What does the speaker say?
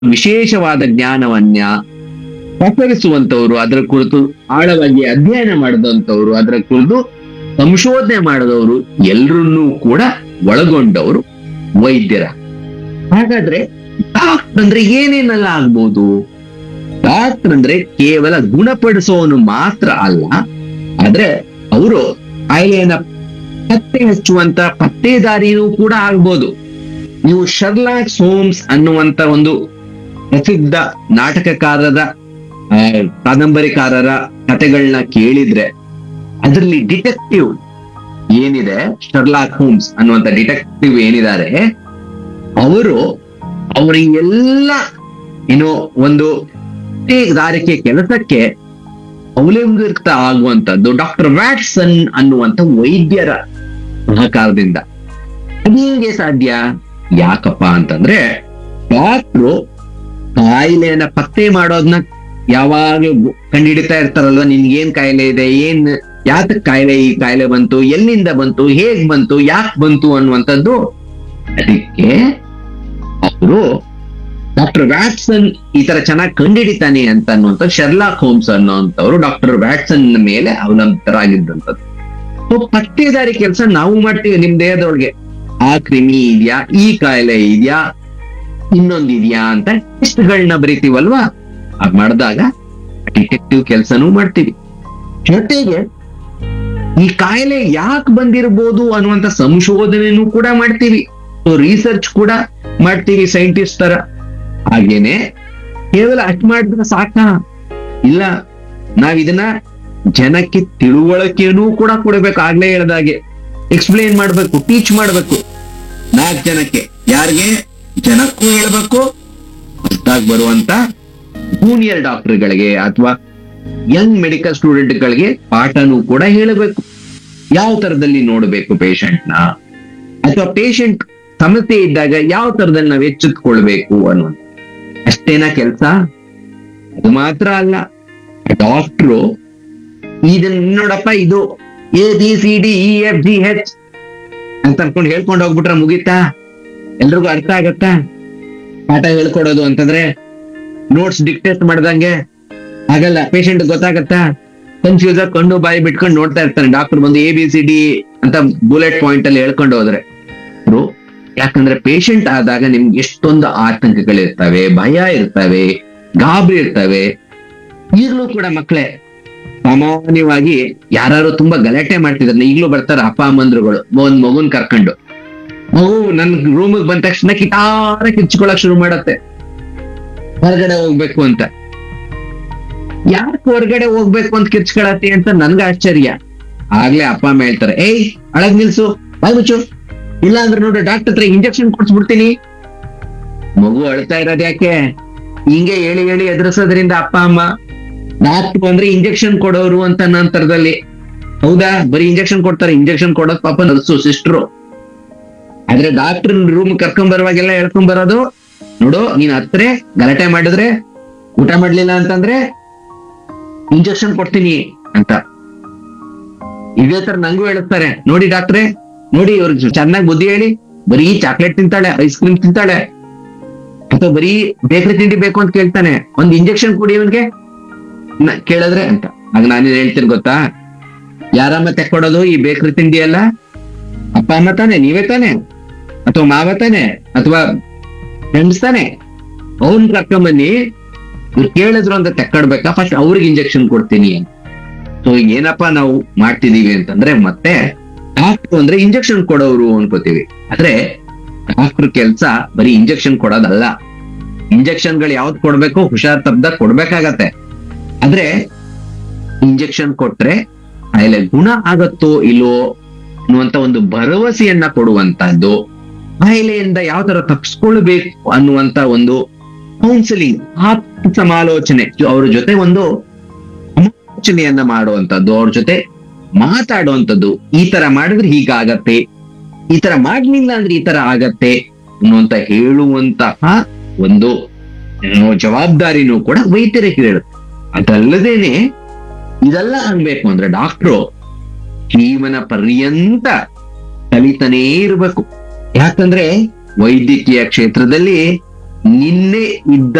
ವಿಶೇಷವಾದ ಜ್ಞಾನವನ್ನ ಪ್ರಸರಿಸುವಂತವ್ರು ಅದರ ಕುರಿತು ಆಳವಾಗಿ ಅಧ್ಯಯನ ಮಾಡಿದಂತವ್ರು ಅದರ ಕುರಿತು ಸಂಶೋಧನೆ ಮಾಡಿದವರು ಎಲ್ಲರನ್ನೂ ಕೂಡ ಒಳಗೊಂಡವರು ವೈದ್ಯರ ಹಾಗಾದ್ರೆ ಡಾಕ್ಟರ್ ಅಂದ್ರೆ ಏನೇನೆಲ್ಲ ಆಗ್ಬೋದು ಡಾಕ್ಟರ್ ಅಂದ್ರೆ ಕೇವಲ ಗುಣಪಡಿಸೋನು ಮಾತ್ರ ಅಲ್ಲ ಆದ್ರೆ ಅವರು ಕಾಯಿಲೆಯನ್ನ ಪತ್ತೆ ಹಚ್ಚುವಂತ ಪತ್ತೇದಾರಿಯೂ ಕೂಡ ಆಗ್ಬೋದು ನೀವು ಶರ್ಲಾಕ್ ಸೋಮ್ಸ್ ಅನ್ನುವಂತ ಒಂದು ಪ್ರಸಿದ್ಧ ನಾಟಕಕಾರರ ಆ, ಕಾದಂಬರಿಕಾರರ ಕಥೆಗಳನ್ನ ಕೇಳಿದ್ರೆ ಅದರಲ್ಲಿ ಡಿಟೆಕ್ಟಿವ್ ಏನಿದೆ ಶರ್ಲಾಕ್ ಹೋಮ್ಸ್ ಅನ್ನುವಂತ ಡಿಟೆಕ್ಟಿವ್ ಏನಿದ್ದಾರೆ ಅವರು ಅವರ ಎಲ್ಲ ಏನು ಒಂದು ದಾರಿಕೆ ಕೆಲಸಕ್ಕೆ ಅವಲಂಬಿತ ಆಗುವಂತದ್ದು ಡಾಕ್ಟರ್ ವ್ಯಾಟ್ಸನ್ ಅನ್ನುವಂತ ವೈದ್ಯರ ಸಹಕಾರದಿಂದ ಅದು ಹೇಗೆ ಸಾಧ್ಯ ಯಾಕಪ್ಪ ಅಂತಂದ್ರೆ ಡಾಕ್ಟ್ರು ಕಾಯಿಲೆಯನ್ನ ಪತ್ತೆ ಮಾಡೋದನ್ನ ಯಾವಾಗ್ಲೂ ಕಂಡುಹಿಡಿತಾ ಇರ್ತಾರಲ್ವಾ ನಿನ್ಗೆ ಏನ್ ಕಾಯಿಲೆ ಇದೆ ಏನ್ ಯಾತಕ್ ಕಾಯಿಲೆ ಈ ಕಾಯಿಲೆ ಬಂತು ಎಲ್ಲಿಂದ ಬಂತು ಹೇಗ್ ಬಂತು ಯಾಕೆ ಬಂತು ಅನ್ನುವಂಥದ್ದು ಅದಕ್ಕೆ ಅವರು ಡಾಕ್ಟರ್ ವ್ಯಾಟ್ಸನ್ ಈ ತರ ಚೆನ್ನಾಗಿ ಕಂಡುಹಿಡಿತಾನೆ ಅಂತ ಅನ್ನುವಂಥ ಶರ್ಲಾಕ್ ಹೋಮ್ಸ್ ಅನ್ನುವಂಥವ್ರು ಡಾಕ್ಟರ್ ವ್ಯಾಟ್ಸನ್ ಮೇಲೆ ಅವಲಂಬಿತರಾಗಿದ್ದಂಥದ್ದು ಸೊ ಪತ್ತೇದಾರಿ ಕೆಲಸ ನಾವು ಮಾಡ್ತೀವಿ ನಿಮ್ ದೇಹದೊಳಗೆ ಆ ಕ್ರಿಮಿ ಇದೆಯಾ ಈ ಕಾಯಿಲೆ ಇದೆಯಾ ಇನ್ನೊಂದು ಇದೆಯಾ ಅಂತ ಟೆಸ್ಟ್ಗಳನ್ನ ಬರಿತೀವಲ್ವಾ ಅದ್ ಮಾಡಿದಾಗ ಡಿಟೆಕ್ಟಿವ್ ಕೆಲಸನೂ ಮಾಡ್ತೀವಿ ಜೊತೆಗೆ ಈ ಕಾಯಿಲೆ ಯಾಕೆ ಬಂದಿರಬಹುದು ಅನ್ನುವಂತ ಸಂಶೋಧನೆನೂ ಕೂಡ ಮಾಡ್ತೀವಿ ಸೊ ರಿಸರ್ಚ್ ಕೂಡ ಮಾಡ್ತೀವಿ ಸೈಂಟಿಸ್ಟ್ ತರ ಹಾಗೇನೆ ಕೇವಲ ಅಷ್ಟ್ ಮಾಡಿದ್ರೆ ಸಾಕ ಇಲ್ಲ ನಾವ್ ಇದನ್ನ ಜನಕ್ಕೆ ತಿಳುವಳಿಕೆನೂ ಕೂಡ ಕೊಡ್ಬೇಕು ಆಗ್ಲೇ ಹೇಳ್ದಾಗೆ ಎಕ್ಸ್ಪ್ಲೇನ್ ಮಾಡ್ಬೇಕು ಟೀಚ್ ಮಾಡ್ಬೇಕು ನಾಲ್ಕು ಜನಕ್ಕೆ ಯಾರಿಗೆ ಜನಕ್ಕೂ ಹೇಳ್ಬೇಕು ಹೊಸದಾಗಿ ಬರುವಂತ ಜೂನಿಯರ್ ಡಾಕ್ಟರ್ಗಳಿಗೆ ಅಥವಾ ಯಂಗ್ ಮೆಡಿಕಲ್ ಸ್ಟೂಡೆಂಟ್ಗಳಿಗೆ ಪಾಠನೂ ಕೂಡ ಹೇಳಬೇಕು ಯಾವ ತರದಲ್ಲಿ ನೋಡಬೇಕು ನ ಅಥವಾ ಪೇಷಂಟ್ ಸಮಸ್ಯೆ ಇದ್ದಾಗ ಯಾವ ತರದಲ್ಲಿ ನಾವು ಎಚ್ಚೆತ್ಕೊಳ್ಬೇಕು ಅನ್ನುವಂಥ ಅಷ್ಟೇನಾ ಕೆಲಸ ಅದು ಮಾತ್ರ ಅಲ್ಲ ಡಾಕ್ಟ್ರು ಇದನ್ನ ನೋಡಪ್ಪ ಇದು A B C D E F G H ಅಂತ ಅನ್ಕೊಂಡು ಹೇಳ್ಕೊಂಡು ಹೋಗ್ಬಿಟ್ರೆ ಮುಗೀತಾ ಎಲ್ರಿಗೂ ಅರ್ಥ ಆಗತ್ತಾ ಪಾಠ ಹೇಳ್ಕೊಡೋದು ಅಂತಂದ್ರೆ ನೋಟ್ಸ್ ಡಿಕ್ಟೇಟ್ ಮಾಡ್ದಂಗೆ ಆಗಲ್ಲ ಪೇಷಂಟ್ ಗೊತ್ತಾಗತ್ತಾ ಕನ್ಫ್ಯೂಸ್ ಆಗಿ ಕಣ್ಣು ಬಾಯಿ ಬಿಟ್ಕೊಂಡು ನೋಡ್ತಾ ಇರ್ತಾನೆ ಡಾಕ್ಟರ್ ಬಂದು ಎ ಬಿ ಸಿ ಡಿ ಅಂತ ಬುಲೆಟ್ ಪಾಯಿಂಟ್ ಅಲ್ಲಿ ಹೇಳ್ಕೊಂಡು ಹೋದ್ರೆ ಅವ್ರು ಯಾಕಂದ್ರೆ ಪೇಷಂಟ್ ಆದಾಗ ನಿಮ್ಗೆ ಎಷ್ಟೊಂದು ಆತಂಕಗಳಿರ್ತವೆ ಭಯ ಇರ್ತವೆ ಗಾಬರಿ ಇರ್ತವೆ ಈಗಲೂ ಕೂಡ ಮಕ್ಕಳೇ ಸಾಮಾನ್ಯವಾಗಿ ಯಾರು ತುಂಬಾ ಗಲಾಟೆ ಮಾಡ್ತಿದ್ದಾರೆ ಈಗಲೂ ಬರ್ತಾರೆ ಅಪ್ಪ ಅಮ್ಮಂದ್ರುಗಳು ಒಂದ್ ಮಗುನ್ ಕರ್ಕೊಂಡು ಮಗು ನನ್ ರೂಮಿಗೆ ಬಂದ ತಕ್ಷಣ ಕಿಟಾರ ಕಿಚ್ಕೊಳಕ್ ಶುರು ಮಾಡತ್ತೆ ಹೊರಗಡೆ ಹೋಗ್ಬೇಕು ಅಂತ ಯಾಕೆ ಹೊರಗಡೆ ಹೋಗ್ಬೇಕು ಅಂತ ಕಿರ್ಚ್ಕೊಳತಿ ಅಂತ ನನ್ಗ ಆಶ್ಚರ್ಯ ಆಗ್ಲೇ ಅಪ್ಪ ಅಮ್ಮ ಹೇಳ್ತಾರೆ ಏಯ್ ಅಳಗ್ ನಿಲ್ಸು ಬಾಯ್ ಮುಚ್ಚು ಇಲ್ಲ ಅಂದ್ರೆ ನೋಡ್ರಿ ಡಾಕ್ಟರ್ ಹತ್ರ ಇಂಜೆಕ್ಷನ್ ಕೊಡ್ಸ್ಬಿಡ್ತೀನಿ ಮಗು ಅಳ್ತಾ ಇರೋದ್ ಯಾಕೆ ಹಿಂಗೆ ಹೇಳಿ ಹೇಳಿ ಎದುರಿಸೋದ್ರಿಂದ ಅಪ್ಪ ಅಮ್ಮ ಡಾಕ್ಟರ್ ಅಂದ್ರೆ ಇಂಜೆಕ್ಷನ್ ಕೊಡೋರು ಅಂತ ನಂತರದಲ್ಲಿ ಹೌದಾ ಬರೀ ಇಂಜೆಕ್ಷನ್ ಕೊಡ್ತಾರೆ ಇಂಜೆಕ್ಷನ್ ಕೊಡೋದ್ ಪಾಪ ನರ್ಸು ಸಿಸ್ಟ್ರು ಆದ್ರೆ ಡಾಕ್ಟರ್ ರೂಮ್ ಕರ್ಕೊಂಡ್ ಬರುವಾಗೆಲ್ಲ ಹೇಳ್ಕೊಂಡ್ ಬರೋದು ನೋಡು ನೀನ್ ಹತ್ರೆ ಗಲಾಟೆ ಮಾಡಿದ್ರೆ ಊಟ ಮಾಡ್ಲಿಲ್ಲ ಅಂತಂದ್ರೆ ಇಂಜೆಕ್ಷನ್ ಕೊಡ್ತೀನಿ ಅಂತ ಇದೇ ತರ ನಂಗೂ ಹೇಳುತ್ತಾರೆ ನೋಡಿ ಡಾಕ್ಟ್ರೆ ನೋಡಿ ಇವ್ರಿಗೆ ಚೆನ್ನಾಗಿ ಬುದ್ಧಿ ಹೇಳಿ ಬರೀ ಚಾಕ್ಲೇಟ್ ತಿಂತಾಳೆ ಐಸ್ ಕ್ರೀಮ್ ತಿಂತಾಳೆ ಅಥವಾ ಬರೀ ಬೇಕರಿ ತಿಂಡಿ ಬೇಕು ಅಂತ ಕೇಳ್ತಾನೆ ಒಂದ್ ಇಂಜೆಕ್ಷನ್ ಕೊಡಿ ಇವನ್ಗೆ ನ- ಕೇಳಿದ್ರೆ ಅಂತ ಆಗ ನಾನೇನ್ ಹೇಳ್ತೀನಿ ಗೊತ್ತಾ ಯಾರಮ್ಮ ತೆಕ್ಕೊಡೋದು ಈ ಬೇಕರಿ ತಿಂಡಿ ಎಲ್ಲ ಅಪ್ಪ ಅಮ್ಮ ತಾನೆ ನೀವೇ ತಾನೆ ಅಥವಾ ಮಾವ ತಾನೆ ಅಥವಾ ಫ್ರೆಂಡ್ಸ್ ತಾನೆ ಅವ್ನ್ ಕರ್ಕೊಂಬನ್ನಿ ಇವ್ರು ಕೇಳಿದ್ರು ಅಂತ ತೆಕ್ಕೊಡ್ಬೇಕಾ ಫಸ್ಟ್ ಅವ್ರಿಗೆ ಇಂಜೆಕ್ಷನ್ ಕೊಡ್ತೀನಿ ಅಂತ ಸೊ ಏನಪ್ಪಾ ನಾವು ಮಾಡ್ತಿದೀವಿ ಅಂತಂದ್ರೆ ಮತ್ತೆ ಡಾಕ್ಟರ್ ಅಂದ್ರೆ ಇಂಜೆಕ್ಷನ್ ಕೊಡೋರು ಅನ್ಕೋತೀವಿ ಆದ್ರೆ ಡಾಕ್ಟರ್ ಕೆಲ್ಸ ಬರೀ ಇಂಜೆಕ್ಷನ್ ಕೊಡೋದಲ್ಲ ಇಂಜೆಕ್ಷನ್ಗಳು ಯಾವ್ದು ಕೊಡ್ಬೇಕು ಹುಷಾರ್ ತಪ್ಪದ ಕೊಡ್ಬೇಕಾಗತ್ತೆ ಆದ್ರೆ ಇಂಜೆಕ್ಷನ್ ಕೊಟ್ರೆ ಕಾಯಿಲೆ ಗುಣ ಆಗತ್ತೋ ಇಲ್ಲೋ ಅನ್ನುವಂತ ಒಂದು ಭರವಸೆಯನ್ನ ಕೊಡುವಂತಹದ್ದು ಕಾಯಿಲೆಯಿಂದ ಯಾವ ತರ ತಪ್ಪಿಸ್ಕೊಳ್ಬೇಕು ಅನ್ನುವಂತ ಒಂದು ಕೌನ್ಸಿಲಿಂಗ್ ಆತ್ಮ ಸಮಾಲೋಚನೆ ಜೊ- ಅವ್ರ ಜೊತೆ ಒಂದು ಸಮಾಲೋಚನೆಯನ್ನ ಮಾಡುವಂತದ್ದು ಅವ್ರ ಜೊತೆ ಮಾತಾಡುವಂಥದ್ದು ಈ ತರ ಮಾಡಿದ್ರೆ ಹೀಗಾಗತ್ತೆ ಈ ತರ ಮಾಡ್ಲಿಲ್ಲ ಅಂದ್ರೆ ಈ ತರ ಆಗತ್ತೆ ಅನ್ನುವಂತ ಹೇಳುವಂತಹ ಒಂದು ಏನೋ ಜವಾಬ್ದಾರಿನೂ ಕೂಡ ವೈದ್ಯರಿಗೆ ಹೇಳುತ್ತೆ ಅದಲ್ಲದೇನೆ ಇದೆಲ್ಲ ಆಗ್ಬೇಕು ಅಂದ್ರೆ ಡಾಕ್ಟ್ರು ಜೀವನ ಪರ್ಯಂತ ಕಲಿತಾನೇ ಇರ್ಬೇಕು ಯಾಕಂದ್ರೆ ವೈದ್ಯಕೀಯ ಕ್ಷೇತ್ರದಲ್ಲಿ ನಿನ್ನೆ ಇದ್ದ